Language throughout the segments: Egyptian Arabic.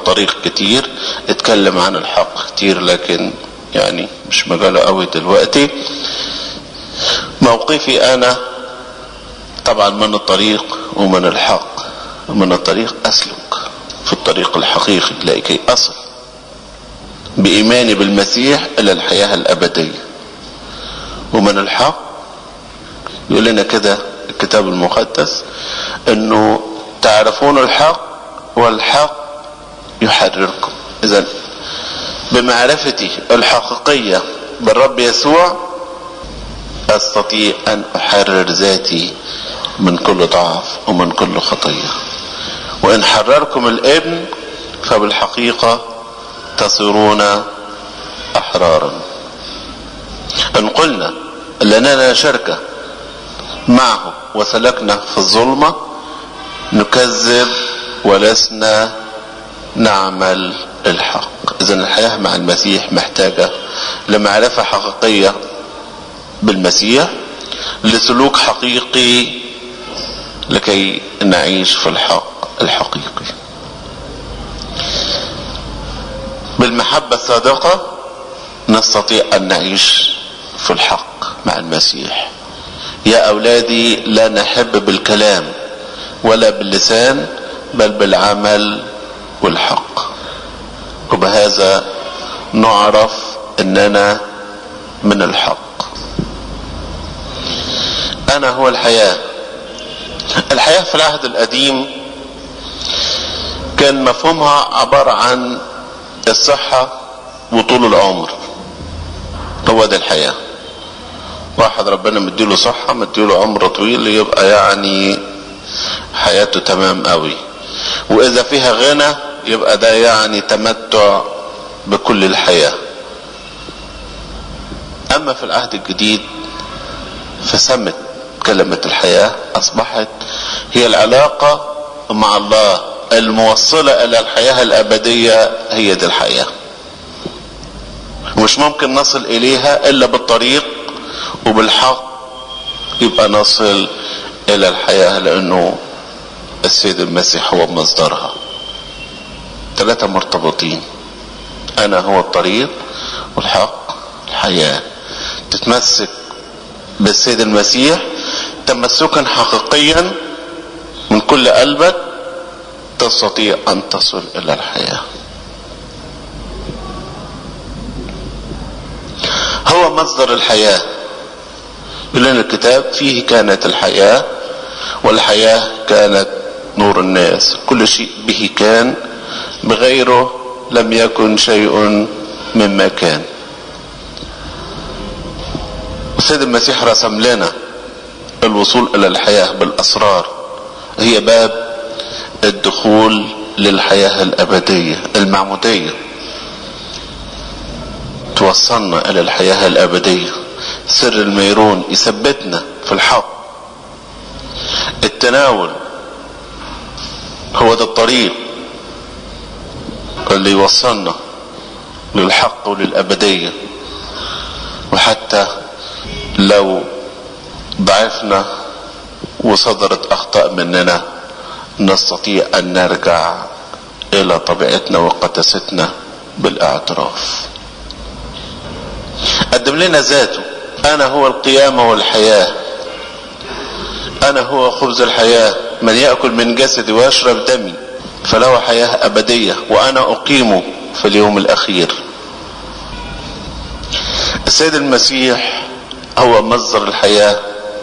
الطريق كتير اتكلم عن الحق كتير لكن يعني مش مجاله قوي دلوقتي موقفي انا طبعا من الطريق ومن الحق من الطريق اسلك في الطريق الحقيقي لكي اصل بايماني بالمسيح الى الحياه الابديه ومن الحق يقول لنا كده الكتاب المقدس انه تعرفون الحق والحق يحرركم اذا بمعرفتي الحقيقيه بالرب يسوع استطيع ان احرر ذاتي من كل ضعف ومن كل خطيه وان حرركم الابن فبالحقيقه تصيرون احرارا ان قلنا لنا شركه معه وسلكنا في الظلمه نكذب ولسنا نعمل الحق اذا الحياه مع المسيح محتاجه لمعرفه حقيقيه بالمسيح لسلوك حقيقي لكي نعيش في الحق الحقيقي بالمحبة الصادقة نستطيع أن نعيش في الحق مع المسيح يا أولادي لا نحب بالكلام ولا باللسان بل بالعمل والحق وبهذا نعرف أننا من الحق أنا هو الحياة الحياة في العهد القديم كان مفهومها عبارة عن الصحة وطول العمر هو ده الحياة واحد ربنا مديله صحة مديله عمر طويل يبقى يعني حياته تمام قوي واذا فيها غنى يبقى ده يعني تمتع بكل الحياة اما في العهد الجديد فسمت كلمة الحياة اصبحت هي العلاقة مع الله الموصلة الى الحياة الابدية هي دي الحياة مش ممكن نصل اليها الا بالطريق وبالحق يبقى نصل الى الحياة لانه السيد المسيح هو مصدرها ثلاثة مرتبطين انا هو الطريق والحق الحياة تتمسك بالسيد المسيح تمسكا حقيقيا من كل قلبك تستطيع ان تصل الى الحياه هو مصدر الحياه يقول لنا الكتاب فيه كانت الحياه والحياه كانت نور الناس كل شيء به كان بغيره لم يكن شيء مما كان السيد المسيح رسم لنا الوصول الى الحياه بالاسرار هي باب الدخول للحياه الابديه المعموديه توصلنا الى الحياه الابديه سر الميرون يثبتنا في الحق التناول هو ده الطريق اللي يوصلنا للحق وللابديه وحتى لو ضعفنا وصدرت اخطاء مننا نستطيع ان نرجع الى طبيعتنا وقداستنا بالاعتراف قدم لنا ذاته انا هو القيامه والحياه انا هو خبز الحياه من ياكل من جسدي ويشرب دمي فله حياه ابديه وانا اقيمه في اليوم الاخير السيد المسيح هو مصدر الحياه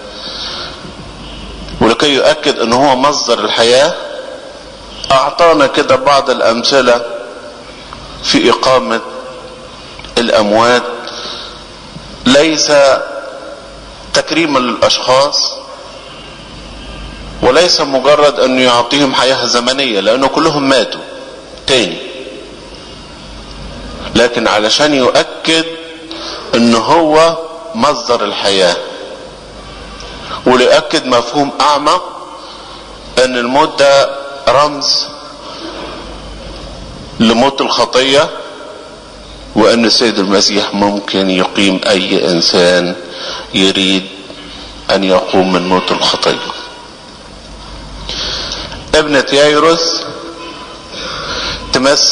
ولكي يؤكد ان هو مصدر الحياة اعطانا كده بعض الامثلة في اقامة الاموات ليس تكريما للاشخاص وليس مجرد انه يعطيهم حياة زمنية لانه كلهم ماتوا تاني لكن علشان يؤكد ان هو مصدر الحياه وليؤكد مفهوم اعمق ان الموت ده رمز لموت الخطيه وان السيد المسيح ممكن يقيم اي انسان يريد ان يقوم من موت الخطيه ابنة يايروس تمثل